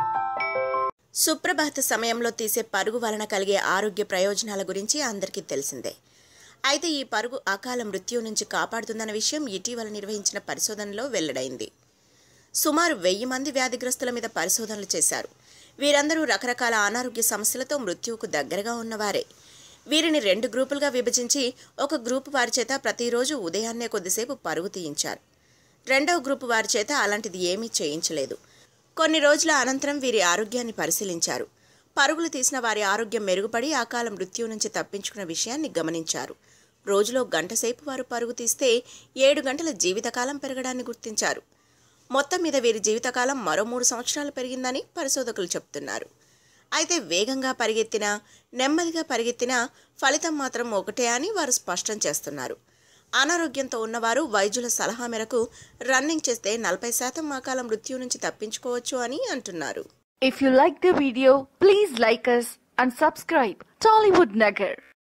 సుప్రభాత సమయంలో తీసే పరుగు వలన కలిగే ఆరోగ్య ప్రయోజనాల గురించి అందరికీ తెలిసిందే అయితే ఈ పరుగు అకాల మృత్యు నుంచి కాపాడుతుందన్న విషయం ఇటీవల నిర్వహించిన పరిశోధనలో వెల్లడైంది సుమారు వెయ్యి మంది వ్యాధిగ్రస్తుల మీద పరిశోధనలు చేశారు వీరందరూ రకరకాల అనారోగ్య సమస్యలతో మృత్యువుకు దగ్గరగా ఉన్నవారే వీరిని రెండు గ్రూపులుగా విభజించి ఒక గ్రూపు వారి చేత ప్రతిరోజు ఉదయాన్నే కొద్దిసేపు పరుగు తీయించారు రెండవ గ్రూపు వారి చేత అలాంటిది ఏమీ చేయించలేదు కొన్ని రోజుల అనంతరం వీరి ఆరోగ్యాన్ని పరిశీలించారు పరుగులు తీసిన వారి ఆరోగ్యం మెరుగుపడి అకాల మృత్యు నుంచి తప్పించుకున్న విషయాన్ని గమనించారు రోజులో గంటసేపు వారు పరుగు తీస్తే ఏడు గంటల జీవితకాలం పెరగడాన్ని గుర్తించారు మొత్తం మీద వీరి జీవితకాలం మరో మూడు సంవత్సరాలు పెరిగిందని పరిశోధకులు చెప్తున్నారు అయితే వేగంగా పరిగెత్తినా నెమ్మదిగా పరిగెత్తినా ఫలితం మాత్రం ఒకటే అని వారు స్పష్టం చేస్తున్నారు అనారోగ్యంతో ఉన్నవారు వైద్యుల సలహా మేరకు రన్నింగ్ చేస్తే నలభై శాతం అకాల మృత్యు నుంచి తప్పించుకోవచ్చు అని అంటున్నారు If you like the video, please like us and subscribe Tollywood Nagar.